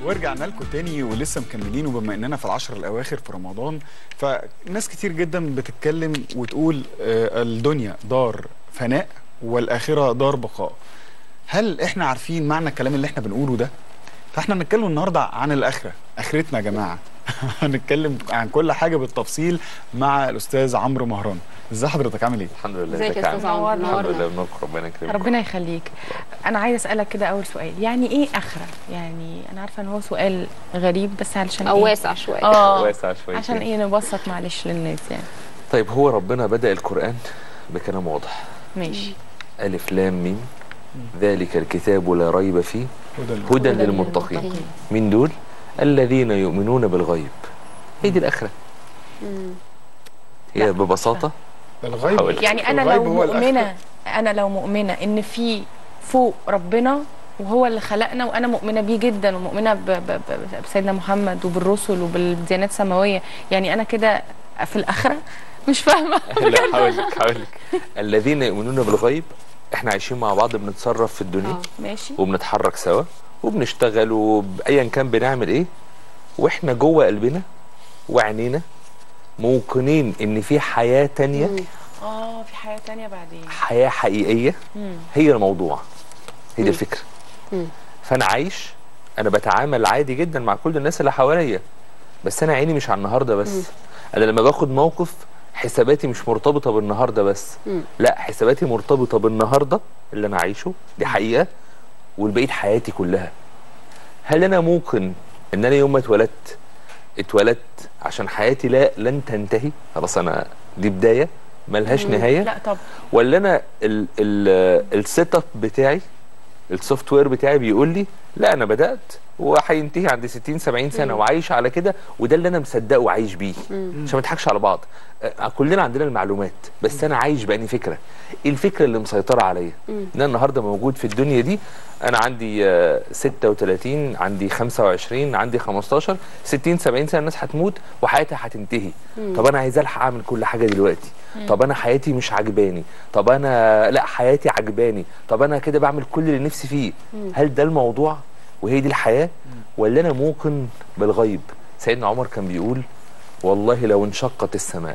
ورجعنا لكم تاني ولسه مكملين وبما اننا في العشر الاواخر في رمضان فناس كتير جدا بتتكلم وتقول آه، الدنيا دار فناء والاخره دار بقاء هل احنا عارفين معنى الكلام اللي احنا بنقوله ده فاحنا بنتكلم النهارده عن الاخره اخرتنا يا جماعه هنتكلم عن كل حاجه بالتفصيل مع الاستاذ عمرو مهران ازي حضرتك عامل ايه الحمد لله ازيك يا ازيك استاذ عامل؟ عمرو الحمد نورنا. لله بنورك ربنا يكرمك ربنا يخليك انا عايزه اسالك كده اول سؤال يعني ايه اخره يعني انا عارفه ان هو سؤال غريب بس علشان او ايه واسع شويه اه واسع شويه عشان ايه نبسط معلش للناس يعني طيب هو ربنا بدأ القرآن بكلام واضح ماشي ألف لام ميم ذلك الكتاب لا ريب فيه هدى هدى للمتقين من دول الذين يؤمنون بالغيب هي دي الآخرة مم. هي لا. ببساطة الغيب حاولت. يعني انا الغيب لو هو الآخرة. مؤمنه انا لو مؤمنه ان في فوق ربنا وهو اللي خلقنا وانا مؤمنه بيه جدا ومؤمنه ب- ب- ب- بسيدنا محمد وبالرسل وبالديانات السماويه يعني انا كده في الاخره مش فاهمه لا هقول لك هقول لك الذين يؤمنون بالغيب احنا عايشين مع بعض بنتصرف في الدنيا آه. ماشي وبنتحرك سوا وبنشتغل وبأيا كان بنعمل ايه واحنا جوه قلبنا وعينينا موقنين ان في حياة تانية مم. اه في حياه تانية بعدين حياة حقيقية مم. هي الموضوع هي دي مم. الفكرة مم. فانا عايش انا بتعامل عادي جدا مع كل الناس اللي حواليا بس انا عيني مش على النهارده بس مم. انا لما باخد موقف حساباتي مش مرتبطه بالنهارده بس مم. لا حساباتي مرتبطه بالنهارده اللي انا عايشه دي حقيقه والبقيه حياتي كلها هل انا ممكن ان انا يوم ما اتولدت اتولدت عشان حياتي لا لن تنتهي خلاص انا دي بدايه ملهاش مم. نهايه لا طب ولا انا ال- ال- السيت اب بتاعي السوفت وير بتاعي بيقول لي لا انا بدات وهينتهي عند 60 70 سنه مم. وعايش على كده وده اللي انا مصدقه وعايش بيه مم. عشان ما نضحكش على بعض آه، كلنا عندنا المعلومات بس انا عايش بأني فكره ايه الفكره اللي مسيطره عليا مم. ان انا النهارده موجود في الدنيا دي انا عندي آه، 36 عندي 25 عندي 15 60 70 سنه الناس هتموت وحياتها هتنتهي مم. طب انا عايز الحق اعمل كل حاجه دلوقتي طب انا حياتي مش عجباني طب انا لا حياتي عجباني طب انا كده بعمل كل اللي نفسي فيه مم. هل ده الموضوع وهي دي الحياه ولا انا موقن بالغيب سيدنا عمر كان بيقول والله لو انشقت السماء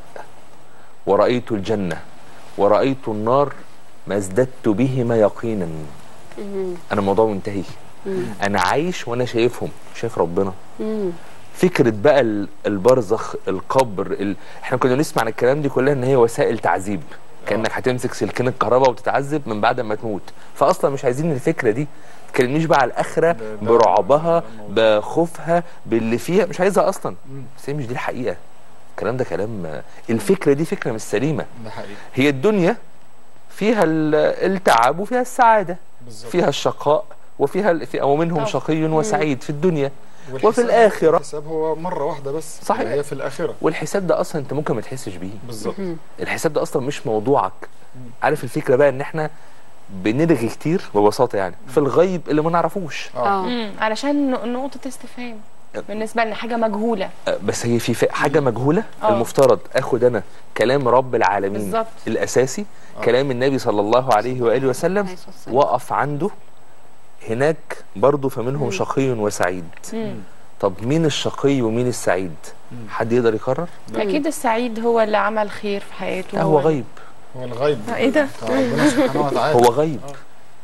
ورأيت الجنة ورأيت النار ما ازددت بهما يقينا مم. أنا الموضوع منتهي مم. أنا عايش وأنا شايفهم شايف ربنا مم. فكرة بقى ال- البرزخ القبر ال... احنا كنا نسمع عن الكلام دي كلها ان هي وسائل تعذيب كانك هتمسك سلكين الكهرباء وتتعذب من بعد ما تموت فاصلا مش عايزين الفكره دي تكلمنيش بقى على الاخره ده- ده- برعبها ده الموضوع. بخوفها باللي فيها مش عايزها اصلا مم. بس هي مش دي الحقيقه الكلام ده كلام الفكره دي فكره مش سليمه ده حقيقي هي الدنيا فيها ال- التعب وفيها السعاده بالظبط فيها الشقاء وفيها ال- في ومنهم طبعا. شقي وسعيد في الدنيا والحساب- وفي الآخرة. الحساب هو مره واحده بس صحيح. اللي هي في الاخره والحساب ده اصلا انت ممكن ما تحسش بيه بالظبط مم. الحساب ده اصلا مش موضوعك عارف الفكره بقى ان احنا بنرغي كتير ببساطه يعني في الغيب اللي ما نعرفوش اه اه مم. علشان ن- نقطه استفهام بالنسبه لنا حاجه مجهوله أه، بس هي في ف- حاجه مجهوله آه. المفترض اخد انا كلام رب العالمين بالظبط. الاساسي آه. كلام النبي صلى الله عليه واله وسلم عليه الصلاة والسلام. وقف عنده هناك برضه فمنهم مم. شقي وسعيد مم. طب مين الشقي ومين السعيد مم. حد يقدر يقرر اكيد السعيد هو اللي عمل خير في حياته لا هو غيب هو الغيب ايه ده؟ بتاع ربنا سبحانه وتعالى هو غيب آه.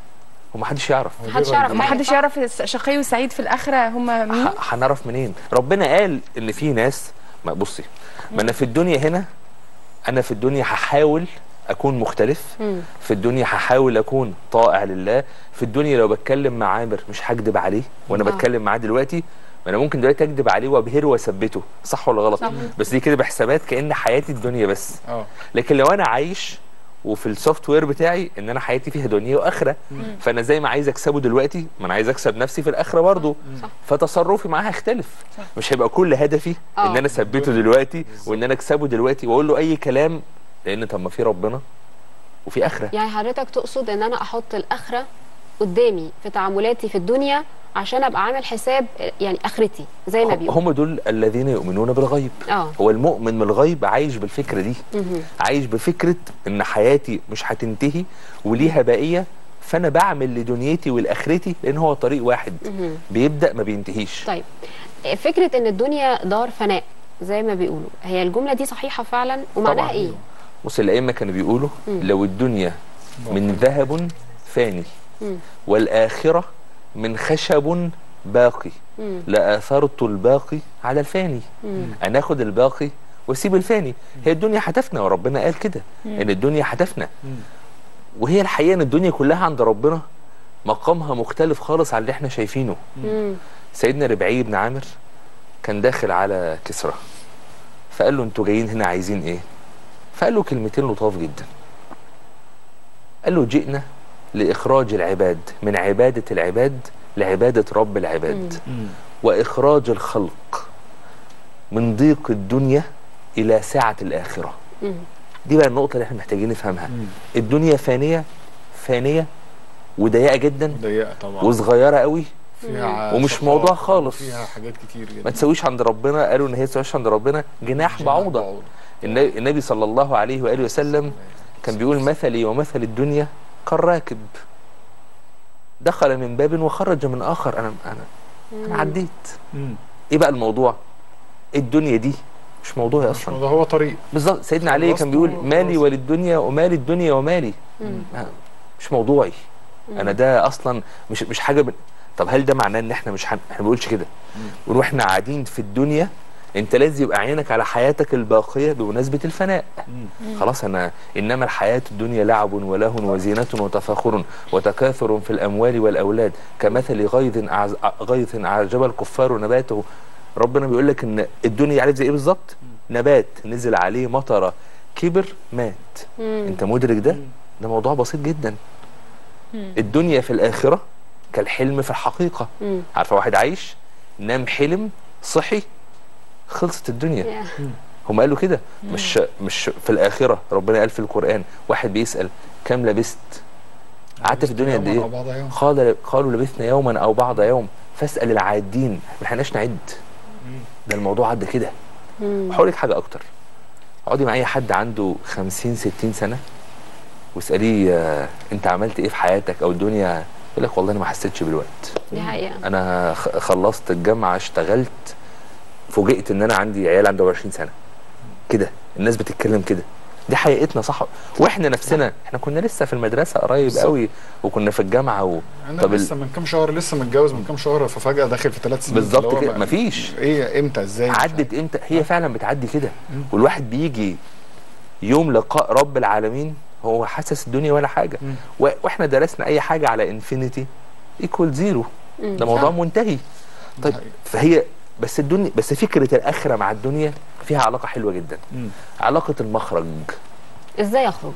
ومحدش يعرف هو دي محدش غيب. يعرف ما حاجة. حدش يعرف الشقي والسعيد في الاخره هما مين ه- هنعرف منين ربنا قال ان في ناس ما بصي ما انا في الدنيا هنا انا في الدنيا هحاول اكون مختلف مم. في الدنيا هحاول اكون طائع لله في الدنيا لو بتكلم مع عامر مش هكدب عليه وانا آه. بتكلم معاه دلوقتي ما انا ممكن دلوقتي اكدب عليه وابهره واثبته صح ولا غلط صح. بس دي كده بحسابات كان حياتي الدنيا بس اه لكن لو انا عايش وفي السوفت وير بتاعي ان انا حياتي فيها دنيا واخره فانا زي ما عايز اكسبه دلوقتي ما انا عايز اكسب نفسي في الاخره برضه صح. فتصرفي معاه هيختلف صح. مش هيبقى كل هدفي آه. ان انا اثبته دلوقتي وان انا اكسبه دلوقتي واقول له اي كلام لان طب ما في ربنا وفي اخره يعني حضرتك تقصد ان انا احط الاخره قدامي في تعاملاتي في الدنيا عشان ابقى عامل حساب يعني اخرتي زي ما بيقول هم دول الذين يؤمنون بالغيب اه هو المؤمن من الغيب عايش بالفكره دي مهم. عايش بفكره ان حياتي مش هتنتهي وليها بقيه فانا بعمل لدنيتي ولاخرتي لان هو طريق واحد مهم. بيبدا ما بينتهيش طيب فكره ان الدنيا دار فناء زي ما بيقولوا هي الجمله دي صحيحه فعلا ومعناها طبعاً. ايه بص الائمه كانوا بيقولوا مم. لو الدنيا من ذهب فاني مم. والاخره من خشب باقي مم. لاثرت الباقي على الفاني مم. انا اخد الباقي واسيب الفاني هي الدنيا هتفنى وربنا قال كده ان الدنيا هتفنى وهي الحقيقه ان الدنيا كلها عند ربنا مقامها مختلف خالص عن اللي احنا شايفينه مم. سيدنا ربعي بن عامر كان داخل على كسرى فقال له انتوا جايين هنا عايزين ايه فقال له كلمتين لطاف جدا قال له جئنا لاخراج العباد من عباده العباد لعباده رب العباد واخراج الخلق من ضيق الدنيا الى سعه الاخره مم. دي بقى النقطه اللي احنا محتاجين نفهمها الدنيا فانيه فانيه وضيقه جدا ضيقه طبعا وصغيره قوي فيها ومش صفات موضوع خالص. فيها حاجات كتير جدا ما تسويش عند ربنا قالوا ان هي تسويش عند ربنا جناح بعوضه النبي النبي صلى الله عليه واله وسلم كان بيقول مثلي ومثل الدنيا كالراكب دخل من باب وخرج من اخر انا انا انا عديت مم. ايه بقى الموضوع الدنيا دي مش موضوعي مش اصلا موضوع هو طريق بالظبط سيدنا علي كان بيقول خلصت مالي وخلاص. وللدنيا ومال الدنيا ومالي مم. ما- مش موضوعي انا ده اصلا مش مش حاجه بن... طب هل ده معناه ان احنا مش حن... احنا ما بنقولش كده بنقول واحنا قاعدين في الدنيا انت لازم يبقى عينك على حياتك الباقيه بمناسبه الفناء خلاص انا انما الحياه الدنيا لعب ولهو وزينه وتفاخر وتكاثر في الاموال والاولاد كمثل غيظ أعز... غيث اعجب الكفار نباته ربنا بيقول لك ان الدنيا عارف زي ايه بالظبط نبات نزل عليه مطره كبر مات مم. انت مدرك ده ده موضوع بسيط جدا الدنيا في الاخره كالحلم في الحقيقه مم. عارفه واحد عايش نام حلم صحي خلصت الدنيا يا. هم قالوا كده مش مش في الاخره ربنا قال في القران واحد بيسال كم لبست قعدت في الدنيا قد يوماً أو ايه بعض يوم. قال قالوا لبثنا يوما او بعض يوم فاسال العادين ما لحقناش نعد ده الموضوع عدى كده مم. هقول لك حاجه اكتر اقعدي مع اي حد عنده 50 60 سنه واساليه آه، انت عملت ايه في حياتك او الدنيا يقول لك والله انا ما حسيتش بالوقت دي حقيقه انا خ- خلصت الجامعه اشتغلت فوجئت ان انا عندي عيال عنده 20 سنه كده الناس بتتكلم كده دي حقيقتنا صح واحنا نفسنا احنا كنا لسه في المدرسه قريب بالظبط. قوي وكنا في الجامعه و... انا طب ال- لسه من كام شهر لسه متجوز من كام شهر ففجاه داخل في ثلاث سنين بالظبط اللي هو كده بقى- مفيش ايه امتى ازاي مش عدت امتى هي فعلا بتعدي كده والواحد بيجي يوم لقاء رب العالمين هو حاسس الدنيا ولا حاجه مم. و- واحنا درسنا اي حاجه على انفينيتي ايكوال زيرو مم. ده موضوع صح. منتهي طيب حقيقي. فهي بس الدنيا بس فكره الاخره مع الدنيا فيها علاقه حلوه جدا مم. علاقه المخرج ازاي اخرج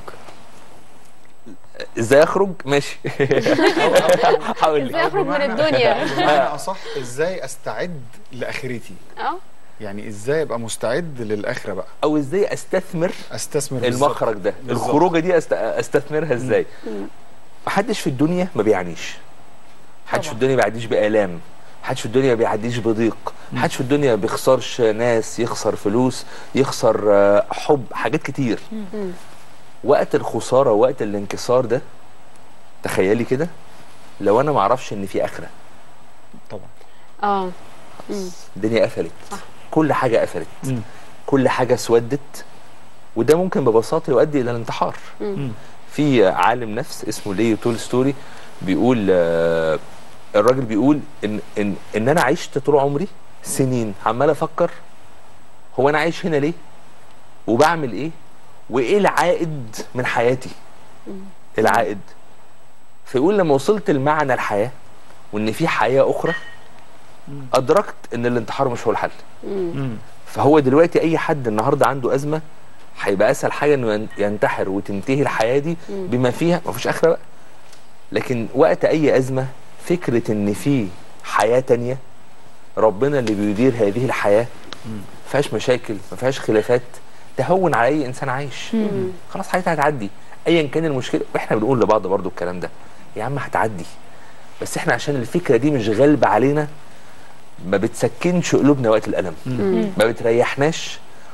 ازاي اخرج ماشي هقول ازاي لك اخرج من بمعنى- الدنيا بمعنى اصح ازاي استعد لاخرتي اه يعني ازاي ابقى مستعد للاخره بقى او ازاي استثمر استثمر بالظبط. المخرج ده بالظبط. الخروجه دي أست... استثمرها ازاي محدش في الدنيا ما بيعانيش محدش في طبعا. الدنيا ما بيعديش بالام محدش في الدنيا ما بيعديش بضيق محدش في الدنيا ما بيخسرش ناس يخسر فلوس يخسر آه، حب حاجات كتير مم. وقت الخساره وقت الانكسار ده تخيلي كده لو انا ما اعرفش ان في اخره طبعا اه مم. الدنيا قفلت صح. كل حاجه قفلت مم. كل حاجه اسودت وده ممكن ببساطه يؤدي الى الانتحار مم. في عالم نفس اسمه ليو تولستوري بيقول آه، الراجل بيقول ان ان ان انا عشت طول عمري سنين عمال افكر هو انا عايش هنا ليه وبعمل ايه وايه العائد من حياتي العائد فيقول لما وصلت لمعنى الحياه وان في حياه اخرى ادركت ان الانتحار مش هو الحل مم. مم. فهو دلوقتي اي حد النهارده عنده ازمه هيبقى اسهل حاجه انه ين- ينتحر وتنتهي الحياه دي مم. بما فيها ما فيش اخره بقى لكن وقت اي ازمه فكره ان في حياه تانية ربنا اللي بيدير هذه الحياه ما فيهاش مشاكل ما فيهاش خلافات تهون على اي انسان عايش مم. خلاص حياتها هتعدي ايا كان المشكله واحنا بنقول لبعض برضو الكلام ده يا عم هتعدي بس احنا عشان الفكره دي مش غالبه علينا ما بتسكنش قلوبنا وقت الالم مم. ما بتريحناش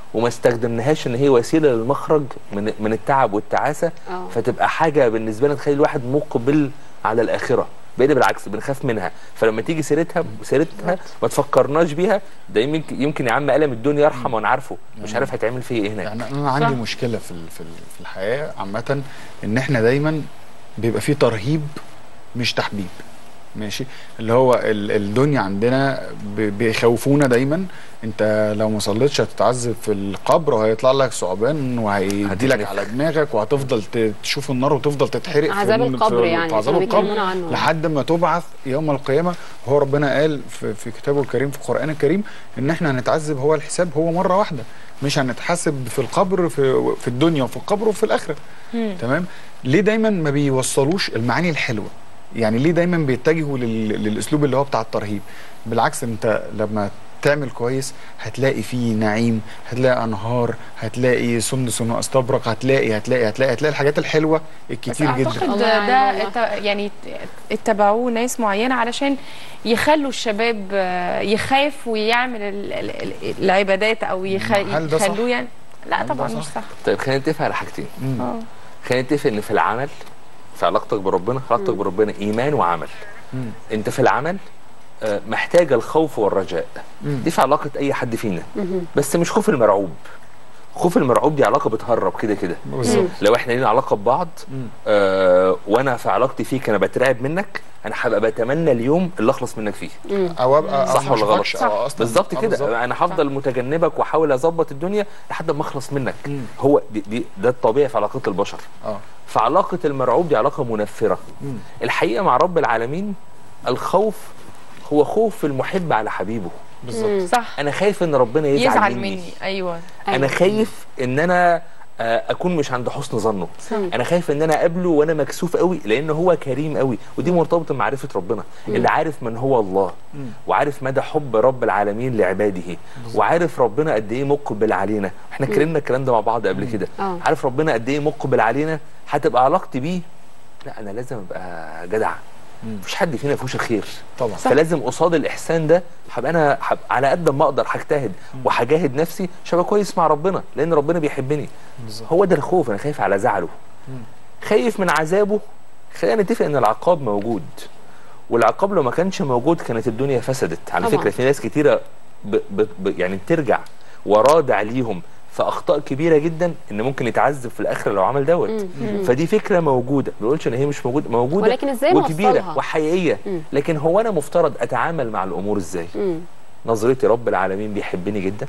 وما استخدمناهاش ان هي وسيله للمخرج من من التعب والتعاسه اه فتبقى حاجه بالنسبه لنا تخلي الواحد مقبل على الاخره بقينا بالعكس بنخاف منها فلما تيجي سيرتها سيرتها ما تفكرناش بيها ده يمكن يمكن يا عم قلم الدنيا يرحم وانا عارفه مش عارف هيتعمل فيه ايه هناك يعني انا عندي صح. مشكله في ال- في ال- في الحياه عامه ان احنا دايما بيبقى فيه ترهيب مش تحبيب ماشي اللي هو ال- الدنيا عندنا ب- بيخوفونا دايما انت لو ما صليتش هتتعذب في القبر وهيطلع لك ثعبان وهيدي لك هتتنفخ. على دماغك وهتفضل ت- تشوف النار وتفضل تتحرق في عذاب الن- القبر في- يعني في عذاب كانوا القبر بيتكلمونا عنه لحد ما تبعث يوم القيامه هو ربنا قال في, في كتابه الكريم في القران الكريم ان احنا هنتعذب هو الحساب هو مره واحده مش هنتحاسب في القبر في, في الدنيا وفي القبر وفي الاخره مم. تمام ليه دايما ما بيوصلوش المعاني الحلوه يعني ليه دايما بيتجهوا لل... للاسلوب اللي هو بتاع الترهيب بالعكس انت لما تعمل كويس هتلاقي فيه نعيم هتلاقي انهار هتلاقي سندس واستبرق هتلاقي هتلاقي هتلاقي هتلاقي الحاجات الحلوه بس الكتير جدا اعتقد الله ده يعين ات- يعني اتبعوه ناس معينه علشان يخلوا الشباب آه، يخاف ويعمل ال- ال- ال- العبادات او يخ- هل ده صح؟ يخلوه يعني لا هل ده طبعا صح؟ مش صح طيب خلينا نتفق على حاجتين مم. اه خلينا نتفق ان في العمل في علاقتك بربنا علاقتك بربنا ايمان وعمل مم. انت في العمل آه، محتاجه الخوف والرجاء مم. دي في علاقه اي حد فينا مهم. بس مش خوف المرعوب خوف المرعوب دي علاقه بتهرب كده كده بالظبط لو احنا لينا علاقه ببعض مم. آه وانا في علاقتي فيك انا بترعب منك انا هبقى بتمنى اليوم اللي اخلص منك فيه مم. او ابقى صح أصلاً ولا غلط؟ مشوفكش صح. أو أصلاً- بالظبط آه، كده بالظبط. انا هفضل متجنبك واحاول اظبط الدنيا لحد ما اخلص منك مم. هو دي, دي ده الطبيعي في علاقات البشر اه فعلاقه المرعوب دي علاقه منفره مم. الحقيقه مع رب العالمين الخوف هو خوف المحب على حبيبه بالظبط صح انا خايف ان ربنا يزعل, يزعل مني, مني ايوه انا أيوة. خايف ان انا آه، اكون مش عند حسن ظنه مم. انا خايف ان انا اقابله وانا مكسوف قوي لان هو كريم قوي ودي مرتبطه بمعرفه ربنا اللي عارف من هو الله مم. وعارف مدى حب رب العالمين لعباده وعارف ربنا قد ايه مقبل علينا احنا اتكلمنا الكلام ده مع بعض قبل كده اه عارف ربنا قد ايه مقبل علينا هتبقى علاقتي بيه لا انا لازم ابقى جدع مم. مفيش حد فينا فيهوش الخير طبعا فلازم قصاد الاحسان ده هبقى انا هب على قد ما اقدر هجتهد وهجاهد نفسي عشان ابقى كويس مع ربنا لان ربنا بيحبني بالظبط هو ده الخوف انا خايف على زعله مم. خايف من عذابه خلينا نتفق ان العقاب موجود والعقاب لو ما كانش موجود كانت الدنيا فسدت على طبعا. فكره في ناس كتيره ب ب ب يعني بترجع ورادع ليهم في اخطاء كبيره جدا ان ممكن يتعذب في الاخره لو عمل دوت مم. مم. فدي فكره موجوده ما بقولش ان هي مش موجوده موجوده ولكن ازاي وكبيره نوصلها؟ وحقيقيه مم. لكن هو انا مفترض اتعامل مع الامور ازاي مم. نظرتي رب العالمين بيحبني جدا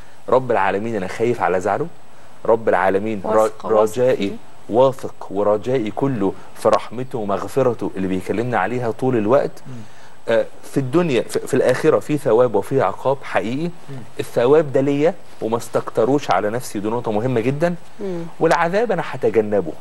رب العالمين انا خايف على زعله رب العالمين را- واثق- واثق رجائي فيه. واثق ورجائي كله في رحمته ومغفرته اللي بيكلمنا عليها طول الوقت آه، في الدنيا في, في الاخره في ثواب وفي عقاب حقيقي الثواب ده ليا وما استكتروش على نفسي دي نقطه مهمه جدا مم. والعذاب انا هتجنبه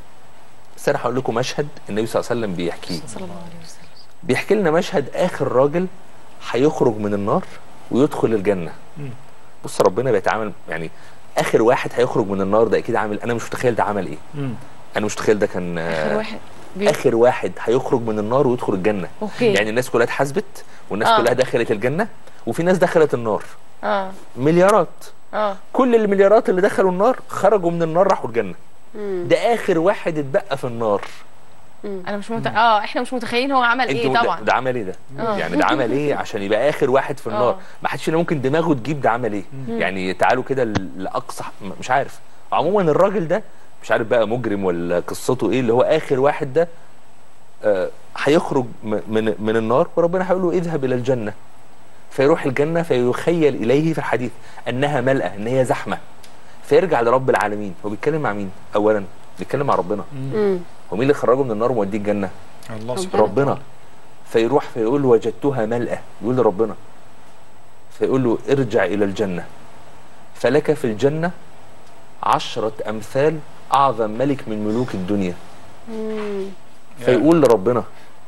بس انا هقول لكم مشهد النبي صلى الله عليه وسلم بيحكيه صلى الله عليه وسلم بيحكي لنا مشهد اخر راجل هيخرج من النار ويدخل الجنه مم. بص ربنا بيتعامل يعني اخر واحد هيخرج من النار ده اكيد عامل انا مش متخيل ده عمل ايه مم. انا مش متخيل ده كان اخر آه، واحد بي... اخر واحد هيخرج من النار ويدخل الجنه اوكي يعني الناس كلها اتحاسبت والناس آه. كلها دخلت الجنه وفي ناس دخلت النار اه مليارات اه كل المليارات اللي دخلوا النار خرجوا من النار راحوا الجنه مم. ده اخر واحد اتبقى في النار انا مش مت... اه احنا مش متخيلين هو عمل ايه انتوا ده- طبعا ده عمل ايه ده آه. يعني ده عمل ايه عشان يبقى اخر واحد في النار آه. ما حدش فينا ممكن دماغه تجيب ده عمل ايه يعني تعالوا كده ل- لاقصى ح- م- مش عارف عموما الراجل ده مش عارف بقى مجرم ولا قصته ايه اللي هو اخر واحد ده آه، هيخرج م- من من النار وربنا هيقول له اذهب الى الجنه فيروح الجنه فيخيل اليه في الحديث انها ملأى ان هي زحمه فيرجع لرب العالمين هو بيتكلم مع مين اولا بيتكلم مع ربنا مم. هو مين اللي خرجه من النار وموديه الجنه الله ربنا. سبحانه ربنا فيروح فيقول له وجدتها ملأى يقول لربنا فيقول له ارجع إلى الجنة فلك في الجنة عشرة أمثال أعظم ملك من ملوك الدنيا مم. فيقول لربنا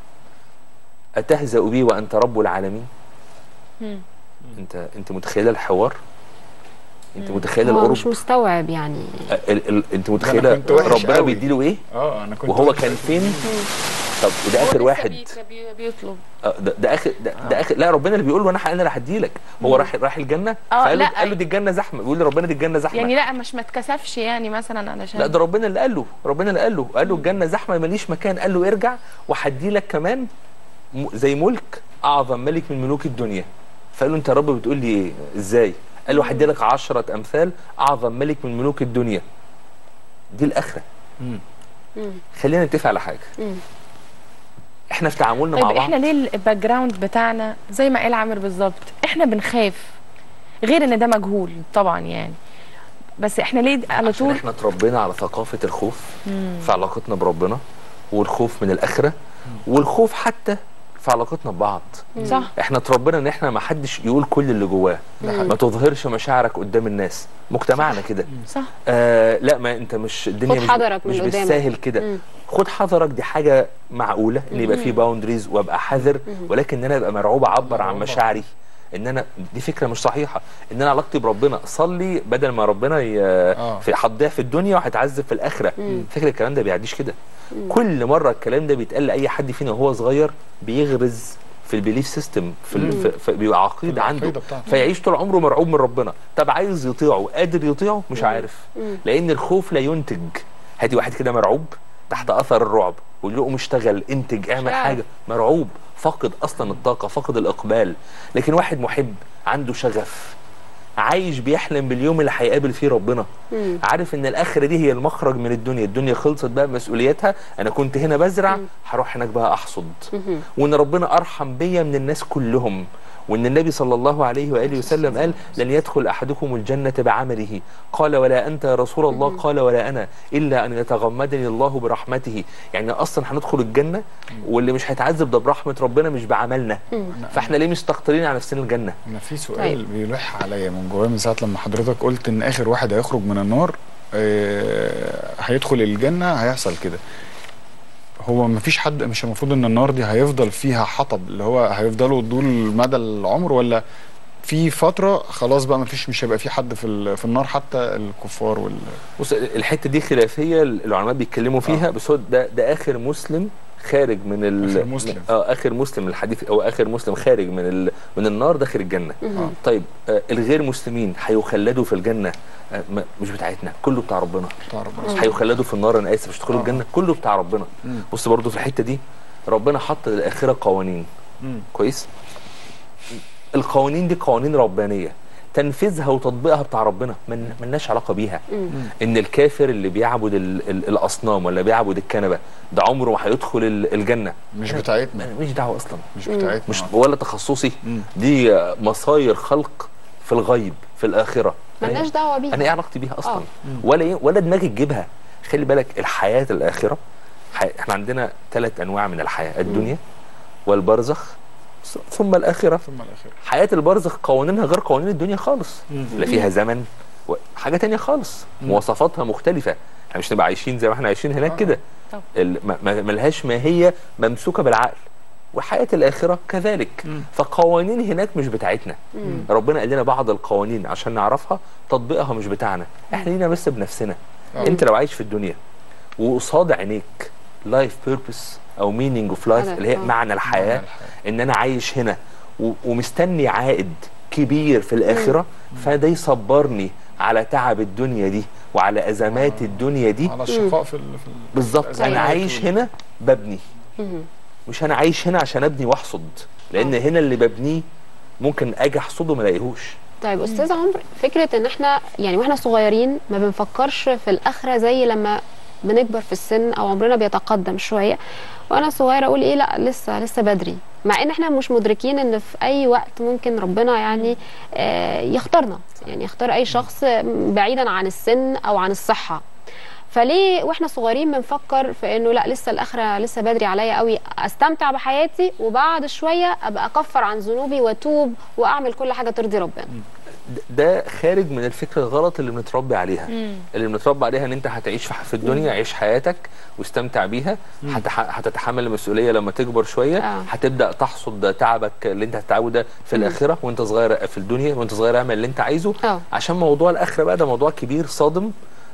أتهزأ بي وأنت رب العالمين مم. أنت أنت متخيلة الحوار أنت متخيلة هو القرب مش مستوعب يعني ال ال أنت متخيلة كنت وحش ربنا قوي. بيديله إيه اه انا كنت وهو وحش. كان فين طب وده هو اخر لسه واحد بي- بي- بيطلب آه، ده, ده اخر ده, ده اخر لا ربنا اللي بيقول له انا انا اللي هدي لك هو راح راح الجنه آه، فقال له لا. قال له دي الجنه زحمه بيقول لربنا دي الجنه زحمه يعني لا مش ما اتكسفش يعني مثلا علشان لا ده ربنا اللي قال له ربنا اللي قال له قال له الجنه زحمه ماليش مكان قال له ارجع وهدي لك كمان م- زي ملك اعظم ملك من ملوك الدنيا فقال له انت يا رب بتقول لي ايه ازاي قال له هدي لك 10 امثال اعظم ملك من ملوك الدنيا دي الاخره مم. خلينا نتفق على حاجه مم. احنا في تعاملنا مع طيب بعض احنا ليه الباك جراوند بتاعنا زي ما قال عامر بالظبط احنا بنخاف غير ان ده مجهول طبعا يعني بس احنا ليه على عشان طول احنا اتربينا على ثقافه الخوف في علاقتنا بربنا والخوف من الاخره والخوف حتى في علاقتنا ببعض صح احنا اتربينا ان احنا ما حدش يقول كل اللي جواه ما تظهرش مشاعرك قدام الناس مجتمعنا كده صح آه لا ما انت مش الدنيا خد مش حذرك من مش قدامك. بالساهل كده مم. خد حذرك دي حاجه معقوله ان يبقى في باوندريز وابقى حذر ولكن ان انا ابقى مرعوب اعبر عن مشاعري ان انا دي فكره مش صحيحه ان انا علاقتي بربنا صلي بدل ما ربنا ي... آه. في هتضيع في الدنيا وهتعذب في الاخره فكره الكلام ده بيعديش كده كل مره الكلام ده بيتقال لاي حد فينا وهو صغير بيغرز في البيليف سيستم في, ال... في... في بيبقى عقيده عنده العقيدة بتاعته. فيعيش طول عمره مرعوب من ربنا طب عايز يطيعه قادر يطيعه مش عارف لان الخوف لا ينتج هاتي واحد كده مرعوب تحت اثر الرعب ويقول له قوم اشتغل انتج اعمل عارف. حاجه مرعوب فقد اصلا الطاقه فقد الاقبال لكن واحد محب عنده شغف عايش بيحلم باليوم اللي هيقابل فيه ربنا مم. عارف ان الاخره دي هي المخرج من الدنيا الدنيا خلصت بقى مسؤولياتها انا كنت هنا بزرع هروح هناك بقى احصد مهم. وان ربنا ارحم بيا من الناس كلهم وان النبي صلى الله عليه واله وسلم قال لن يدخل احدكم الجنه بعمله قال ولا انت يا رسول الله قال ولا انا الا ان يتغمدني الله برحمته يعني اصلا هندخل الجنه واللي مش هيتعذب ده برحمه ربنا مش بعملنا فاحنا ليه مستقطرين على نفسنا الجنه انا في سؤال طيب. بيلح عليا من جوايا من ساعه لما حضرتك قلت ان اخر واحد هيخرج من النار آه، هيدخل الجنه هيحصل كده هو ما فيش حد مش المفروض ان النار دي هيفضل فيها حطب اللي هو هيفضلوا طول مدى العمر ولا في فتره خلاص بقى ما فيش مش هيبقى في حد في ال- في النار حتى الكفار وال بص الحته دي خلافيه العلماء بيتكلموا فيها بس هو ده ده اخر مسلم خارج من ال آخر مسلم. اه اخر مسلم الحديث او اخر مسلم خارج من ال من النار داخل الجنه آه. طيب آه الغير مسلمين هيخلدوا في الجنه آه ما- مش بتاعتنا كله بتاع ربنا بتاع ربنا مش هيخلدوا في النار انا اسف مش هيدخلوا آه. الجنه كله بتاع ربنا مم. بص برضو في الحته دي ربنا حط للاخره قوانين مم. كويس القوانين دي قوانين ربانيه تنفيذها وتطبيقها بتاع ربنا من ملناش علاقه بيها ان الكافر اللي بيعبد ال ال الاصنام ولا بيعبد الكنبه ده عمره ما هيدخل ال- الجنه مش أنا- بتاعتنا. انا مش دعوه اصلا مش بتاعتنا مش آه. ولا تخصصي مم. دي آه، مصاير خلق في الغيب في الاخره ملناش دعوه بيها انا ايه علاقتي بيها اصلا آه. ولا ايه ولا دماغي تجيبها خلي بالك الحياه الاخره حي... احنا عندنا ثلاث انواع من الحياه الدنيا والبرزخ ث- ثم الاخره ثم الاخره حياه البرزخ قوانينها غير قوانين الدنيا خالص مم. لا فيها زمن و... حاجه تانية خالص مواصفاتها مختلفه احنا مش نبقى عايشين زي ما احنا عايشين هناك آه. كده طب. ال... ما... ما... ملهاش ماهيه ممسوكه بالعقل وحياه الاخره كذلك مم. فقوانين هناك مش بتاعتنا ربنا قال لنا بعض القوانين عشان نعرفها تطبيقها مش بتاعنا احنا لينا بس بنفسنا آه. انت لو عايش في الدنيا وقصاد عينيك لايف بيربس او مينينج اوف لايف معنى- اللي هي آه. معنى الحياه معنى الحياة. ان انا عايش هنا و- ومستني عائد كبير في الاخره فده يصبرني على تعب الدنيا دي وعلى ازمات الدنيا دي على الشقاء في ال- في ال- بالظبط الأزمات انا عايش وال- هنا ببني مهم. مش انا عايش هنا عشان ابني واحصد لان هنا اللي ببنيه ممكن اجي احصده ما الاقيهوش طيب استاذ عمرو فكره ان احنا يعني واحنا صغيرين ما بنفكرش في الاخره زي لما بنكبر في السن او عمرنا بيتقدم شويه وانا صغيره اقول ايه لا لسه لسه بدري مع ان احنا مش مدركين ان في اي وقت ممكن ربنا يعني آه، يختارنا يعني يختار اي شخص بعيدا عن السن او عن الصحه فليه واحنا صغيرين بنفكر في انه لا لسه الاخره لسه بدري عليا قوي استمتع بحياتي وبعد شويه ابقى اكفر عن ذنوبي واتوب واعمل كل حاجه ترضي ربنا د- ده خارج من الفكره الغلط اللي بنتربي عليها اللي بنتربى عليها ان انت هتعيش في في الدنيا عيش حياتك واستمتع بيها هتح... هتتحمل المسؤوليه لما تكبر شويه آه. هتبدا تحصد تعبك اللي انت هتتعبه ده في الاخره وانت صغير في الدنيا وانت صغير اعمل اللي انت عايزه آه. عشان موضوع الاخره بقى ده موضوع كبير صادم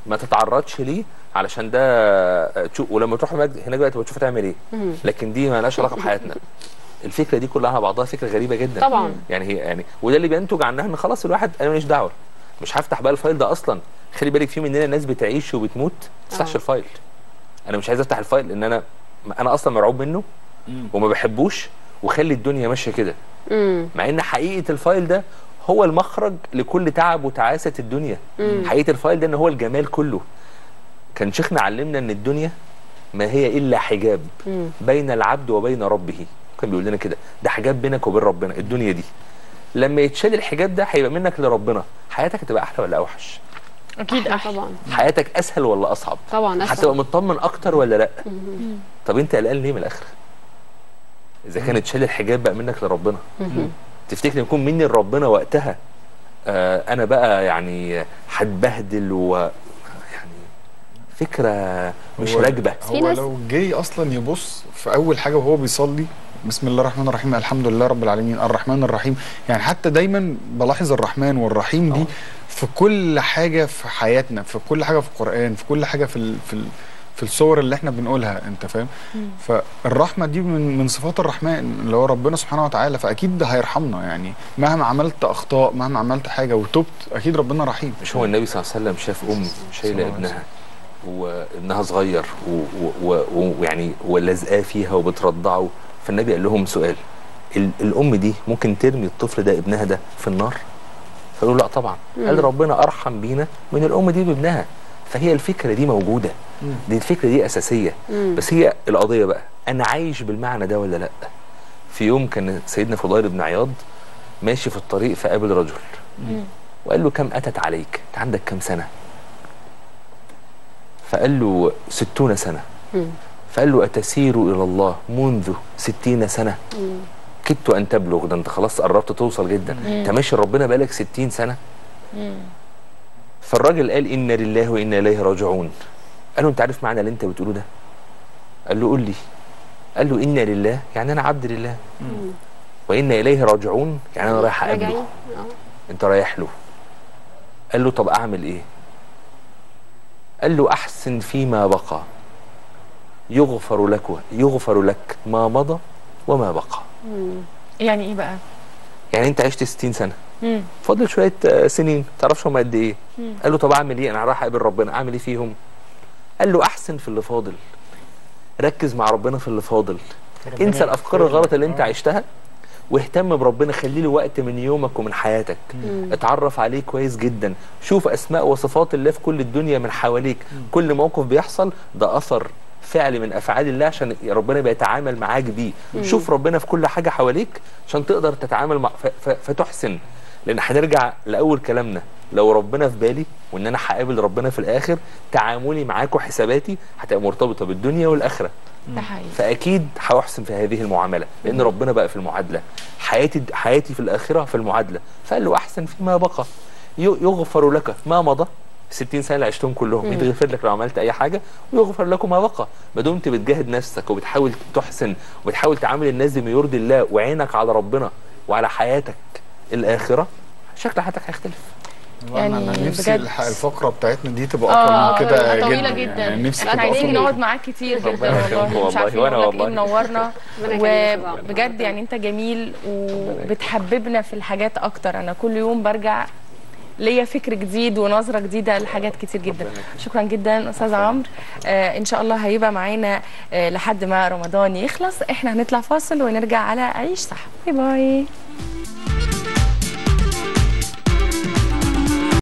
ما تتعرضش ليه علشان ده تشوف ولما تروح هناك هناك بقى تبقى تشوف تعمل ايه مم. لكن دي ما لهاش علاقه بحياتنا الفكره دي كلها على بعضها فكره غريبه جدا طبعا يعني هي يعني وده اللي بينتج عنها ان خلاص الواحد انا ماليش دعوه مش هفتح بقى الفايل ده اصلا خلي بالك في مننا ناس بتعيش وبتموت ما تفتحش آه. الفايل انا مش عايز افتح الفايل لان انا انا اصلا مرعوب منه وما بحبوش وخلي الدنيا ماشيه كده مم. مع ان حقيقه الفايل ده هو المخرج لكل تعب وتعاسه الدنيا مم. حقيقه الفايل ده ان هو الجمال كله كان شيخنا علمنا ان الدنيا ما هي الا حجاب مم. بين العبد وبين ربه كان بيقول لنا كده ده حجاب بينك وبين ربنا الدنيا دي لما يتشال الحجاب ده هيبقى منك لربنا حياتك هتبقى احلى ولا اوحش اكيد أحلى احلى طبعا حياتك اسهل ولا اصعب طبعا هتبقى أسهل. مطمن اكتر ولا لا مم. طب انت قلقان ليه من الاخره اذا كان اتشال الحجاب بقى منك لربنا مم. تفتكر يكون مني لربنا وقتها آه انا بقى يعني هتبهدل و يعني فكره مش هو- راكبه في هو ناس- لو جه اصلا يبص في اول حاجه وهو بيصلي بسم الله الرحمن الرحيم الحمد لله رب العالمين الرحمن الرحيم يعني حتى دايما بلاحظ الرحمن والرحيم دي آه. في كل حاجه في حياتنا في كل حاجه في القران في كل حاجه في ال في ال في الصور اللي احنا بنقولها انت فاهم فالرحمه دي من من صفات الرحمن اللي هو ربنا سبحانه وتعالى فاكيد ده هيرحمنا يعني مهما عملت اخطاء مهما عملت حاجه وتبت اكيد ربنا رحيم مش هو النبي صلى الله عليه وسلم شاف ام شايله صلى الله عليه ابنها وابنها صغير و- و- و- ويعني ولازقاه فيها وبترضعه فالنبي قال لهم سؤال ال- الام دي ممكن ترمي الطفل ده ابنها ده في النار فقالوا لا طبعا قال مم. ربنا ارحم بينا من الام دي بابنها فهي الفكره دي موجوده مم. دي الفكره دي اساسيه مم. بس هي القضيه بقى انا عايش بالمعنى ده ولا لا في يوم كان سيدنا فضيل بن عياض ماشي في الطريق فقابل رجل وقال له كم أتت عليك أنت عندك كم سنة فقال له ستون سنة مم. فقال له أتسير إلى الله منذ ستين سنة مم. كدت أن تبلغ ده أنت خلاص قربت توصل جدا أنت ماشي ربنا بقالك ستين سنة فالراجل قال إنا لله وإنا إليه راجعون قال له أنت عارف معنى اللي أنت بتقوله ده قال له قول لي قال له إنا لله يعني أنا عبد لله مم. وإنا إليه راجعون يعني أنا رايح راجعين أقابله آه. انت رايح له قال له طب اعمل ايه قال له احسن فيما بقى يغفر لك يغفر لك ما مضى وما بقى مم. يعني ايه بقى يعني انت عشت 60 سنه مم. فاضل شويه آه، سنين تعرفش هم قد ايه مم. قال له طب اعمل ايه انا رايح اقابل ربنا اعمل ايه فيهم قال له احسن في اللي فاضل ركز مع ربنا في اللي فاضل انسى الافكار الغلط اللي انت عشتها واهتم بربنا خلي له وقت من يومك ومن حياتك مم. اتعرف عليه كويس جدا شوف اسماء وصفات الله في كل الدنيا من حواليك كل موقف بيحصل ده اثر فعل من افعال الله عشان ربنا بيتعامل معاك بيه شوف ربنا في كل حاجه حواليك عشان تقدر تتعامل مع ف- ف- فتحسن لان هنرجع لاول كلامنا لو ربنا في بالي وان انا هقابل ربنا في الاخر تعاملي معاك وحساباتي هتبقى مرتبطه بالدنيا والاخره ده حقيقي فاكيد هحسن في هذه المعامله لان ربنا بقى في المعادله حياتي حياتي في الاخره في المعادله فقال له احسن فيما بقى ي- يغفر لك ما مضى 60 سنه اللي عشتهم كلهم يتغفر لك لو عملت اي حاجه ويغفر لكم ما بقى ما دمت بتجاهد نفسك وبتحاول تحسن وبتحاول تعامل الناس بما يرضي الله وعينك على ربنا وعلى حياتك الاخره شكل حياتك هيختلف يعني انا أنا نفسي بجد. الح- الفقره بتاعتنا دي تبقى اه اطول من كده تبقى طويله جدا يعني نفسي احنا تبقى عايزين أطول. نقعد معاك كتير جدا ربنا يكرمك والله مش والله، عارفين وأنا نقول لك ايه والله. منورنا ربنا يكرمك طبعاً. وبجد يعني انت جميل وبتحببنا في الحاجات اكتر انا كل يوم برجع ليا فكر جديد ونظره جديده لحاجات كتير جدا شكرا جدا استاذ عمرو آه ان شاء الله هيبقى معانا آه لحد ما رمضان يخلص احنا هنطلع فاصل ونرجع على عيش صح باي باي